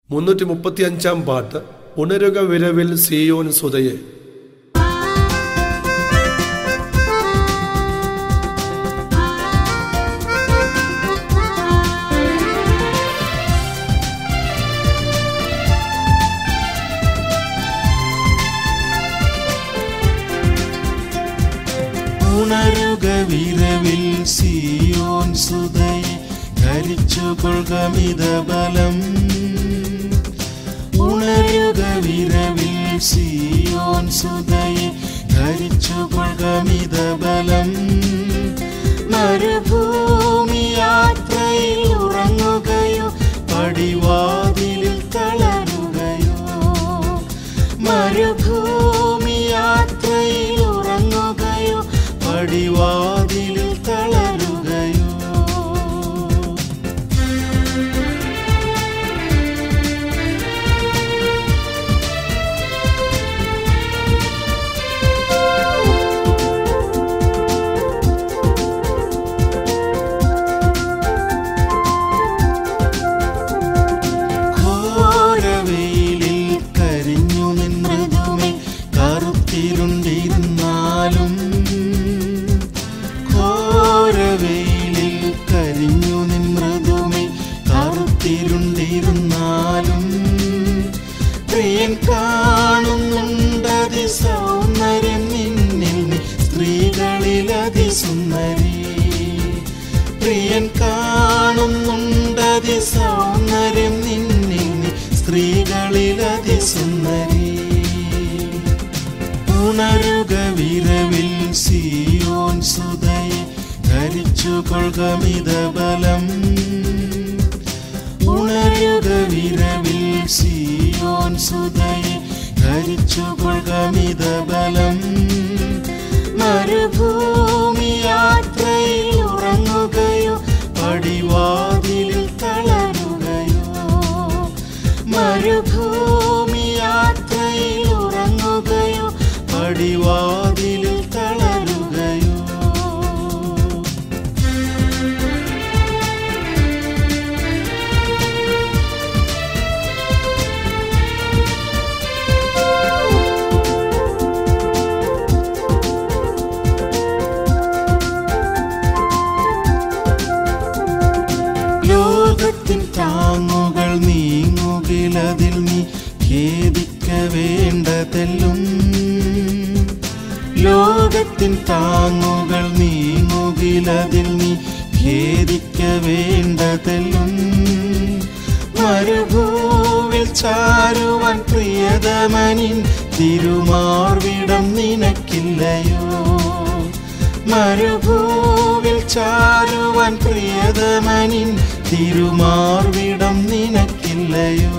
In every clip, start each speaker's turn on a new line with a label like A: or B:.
A: മുന്നൂറ്റി മുപ്പത്തി അഞ്ചാം പാട്ട് ഉണരുക വിരവിൽ സിയോൻ സുതയെ
B: ഉണരുക വിരവിൽ സിയോൻ സുതയെ ധരിച്ചു കൊൾകമിത ബലം ഉണരുക വിരവിൽ സിയോൻ സുതയെ ധരിച്ചു കൊൾകമിത ബലം മരുഭൂമി യാത്രയിൽ ഉറങ്ങുകയോ പടിവാതിലിൽ തളരുകയോ മരുഭൂമി യാത്രയിൽ ഉറങ്ങുകയോ പടിവാതിലിൽ തളരുകയോ ഘോരവെയിലിൽ കരിഞ്ഞു നിന്നതുമേ കറുത്തിരുണ്ടിരുന്നാലും ഘോരവെയിലിൽ കരിഞ്ഞു നിന്നതുമേ കറുത്തിരുണ്ടിരുന്നാലും പ്രിയൻ കാണുന്നുണ്ടതി സൗന്ദര്യം നിന്നിൽ നീ സ്ത്രീകളിൽ അതിസുന്ദരി പ്രിയൻ കാണുന്നുണ്ടതി സൗന്ദര്യം നിന്നിൽ നീ സ്ത്രീകളിൽ അതിസുന്ദരി ഉണരുക വിരവിൽ സിയോൻ സുതയെ ധരിച്ചു കൊൾകമിത ബലം ഉണരുക വിരവിൽ സിയോൻ സുതയെ ധരിച്ചു കൊൾകമിത ബലം മരുഭൂമി യാത്രയിൽ ഉറങ്ങുകയോ പടിവാതിലിൽ തളരുകയോ മരുഭൂമി യാത്രയിൽ ഉറങ്ങുകയോ പടിവാതിലിൽ തളരുകയോ ലോകത്തിൻ താങ്ങുകൾ നീങ്ങുകിലതിൽ നീ ഖേദിക്ക വേണ്ടതെല്ലും ലോകത്തിൻ താങ്ങുകൾ നീങ്ങുകിലതിൽ നീ ഖേദിക്ക വേണ്ടതെല്ലും മരുഭൂവിൽ ചാരുവാൻ പ്രിയതമനിൻ തിരുമാർവിടം നിനക്കില്ലയോ മരുഭൂവിൽ ചാരുവാൻ പ്രിയതമനിൻ തിരുമാർവിടം നിനക്കില്ലയോ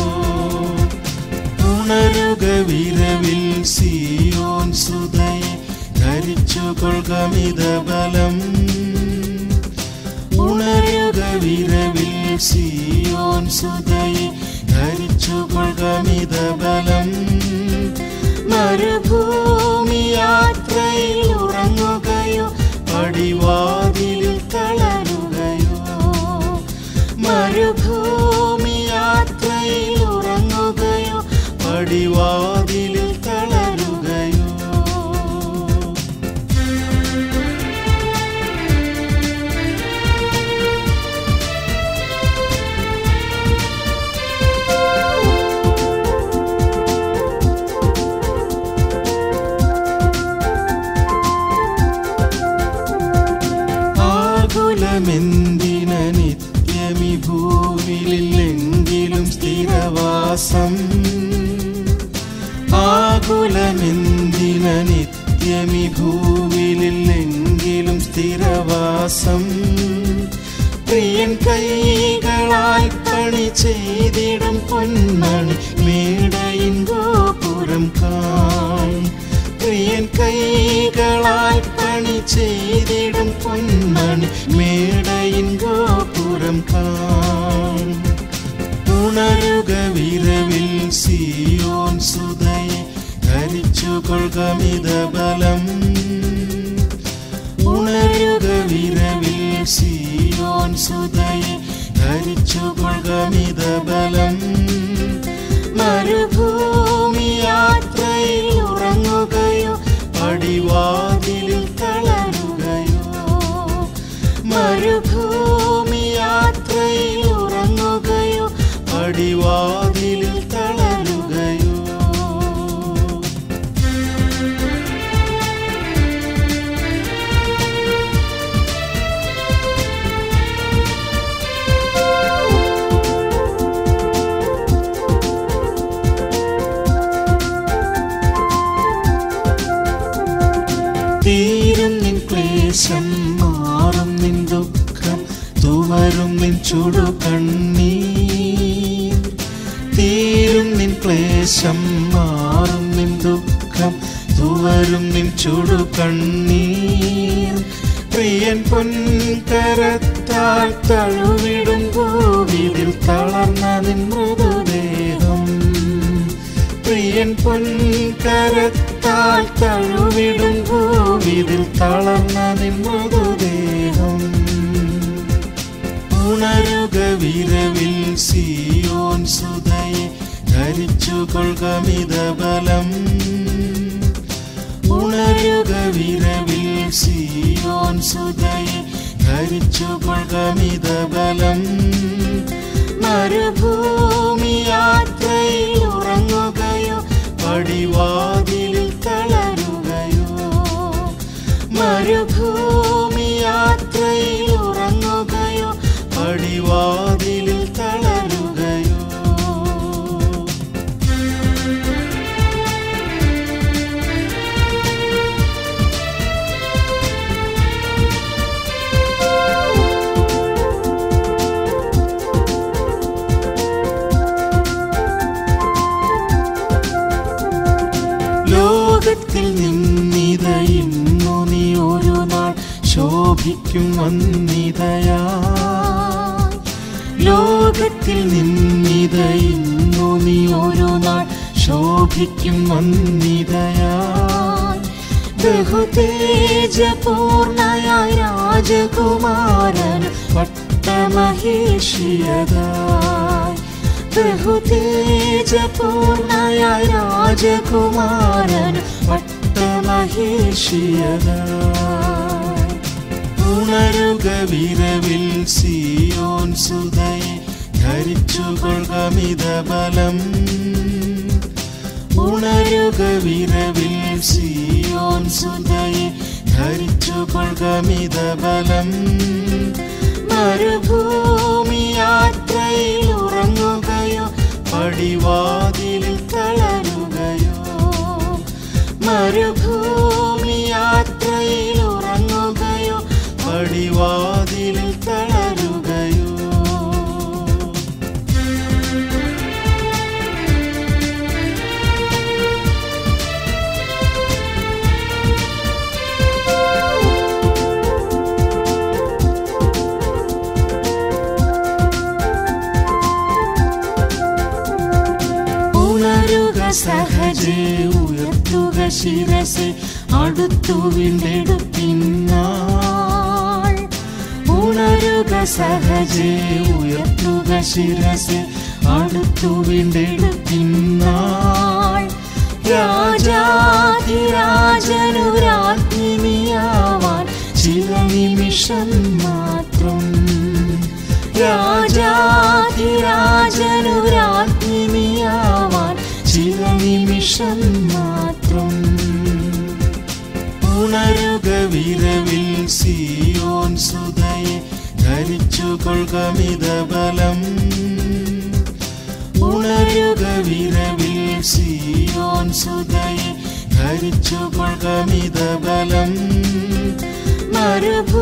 B: ഉണരുക വിരവിൽ സിയോൻ സുതയെ ധരിച്ചു കൊൾകമിത ബലം ഉണരുക വിരവിൽ സിയോൻ സുതയെ ധരിച്ചു കൊൾകമിത ബലം മരുഭൂമി യാത്രയിൽ ഉറങ്ങുകയോ പടിവാതിലിൽ തളരുകയോ മരുഭൂമി യാത്രയിൽ ഉറങ്ങുകയോ പടിവാതിലിൽ തളരുകയോ ആകുലമെന്തിന നിത്യമി ഭൂവിലെങ്കിലും സ്ഥിരവാസം ആകുലമെന്തിന നിത്യമി ഭൂവിലെങ്കിലും സ്ഥിരവാസം പ്രിയൻ കൈകളാൽ പണി ചെയ്തിടും പൊന്മണി മേടയിൻ ഗോപുരം കാൺ പ്രിയൻ കൈകളാൽ പണി ചെയ്തിടും പൊന്മണി മേടയിൻ ഗോപുരം കാൺ ഉണരുക വിരവിൽ സിയോൻ സുതയെ ധരിച്ചു കൊൾകമിത ബലം ഉണരുക വിരവിൽ സിയോൻ സുതയെ ധരിച്ചു കൊൾകമിത ബലം പടിവാതിലിൽ തളരുകയോ തീരും നിൻ ക്ലേശം മാറും നിൻ ദുഃഖം തുവരും നിൻ ചുടു കണ്ണീർ തീരും നിൻ ക്ലേശം മാറും നിൻ ദുഃഖം തുവരും നിൻ ചുടു കണ്ണീർ പ്രിയൻ പൊൻകരത്താൽ തഴുവിടും ഭൂവിതിൽ തളർന്ന നിൻ മൃദുദേഹം പ്രിയൻ പൊൻകരത്താൽ തഴുവിടും ഭൂവിതിൽ തളർന്ന നിൻ മൃദുദേഹം ഉണരുക വിരവിൽ സിയോൻ സുതയെ ധരിച്ചു കൊൾകമിത ബലം ഉണരുക വിരവിൽ സിയോൻ സുതയെ ധരിച്ചു കൊൾകമിത ബലം മരുഭൂമി യാത്രയിൽ ഉറങ്ങുകയോ പടിവാതിലിൽ തളരുകയോ മരുഭൂമി യാത്രയിൽ ഉറങ്ങുകയോ പടിവാതിലിൽ തളരുകയോ ലോകത്തിൽ നിന്നിത ഇന്നു നീ ഒരു നാൾ ശോഭിക്കും വന്നിതയാ ലോകത്തിൽ നിന്നിത ഇന്നു നീ ഒരു നാൾ ശോഭിക്കും വന്നിതയാ ബഹുതേജപൂർണയായ രാജകുമാരൻ പട്ടമഹേഷിയതായി ബഹുതേജപൂർണയായ രാജകുമാരൻ പട്ടമഹേഷിയതായി ഉണരുക വിരവിൽ സിയോൻ സുതയെ ധരിച്ചു കൊൾകമിത ബലം ഉണരുക വിരവിൽ സിയോൻ സുതയെ ധരിച്ചു കൊൾകമിത ബലം മരുഭൂമി യാത്രയിൽ ഉറങ്ങുകയോ പടിവാതിലിൽ തളരുകയോ മരുഭൂമി യാത്രയിൽ ഉറങ്ങുകയോ പടിവാതിലിൽ തളരുകയോ ഉണരുക സഹജേ ഉയർത്തുക ശിരസെ അടുത്തു വീണ്ടെടുപ്പിന്നാൾ ഉണരുക സഹജേ ഉയർത്തുക ശിരസെ അടുത്തു വീണ്ടെടുപ്പിന്നാൾ രാജാതിരാജനുരാജ്ഞിനിയാവാൻ ചില നിമിഷം മാത്രം രാജാതിരാജനുരാജ്ഞിനിയാവാൻ ചില നിമിഷം മാത്രം ഉണരുക വിരവിൽ സിയോൻ സുതയെ ധരിച്ചു കൊൾകമിത ബലം ഉണരുക വിരവിൽ സിയോൻ സുതയെ ധരിച്ചു കൊൾകമിത ബലം മരുഭൂ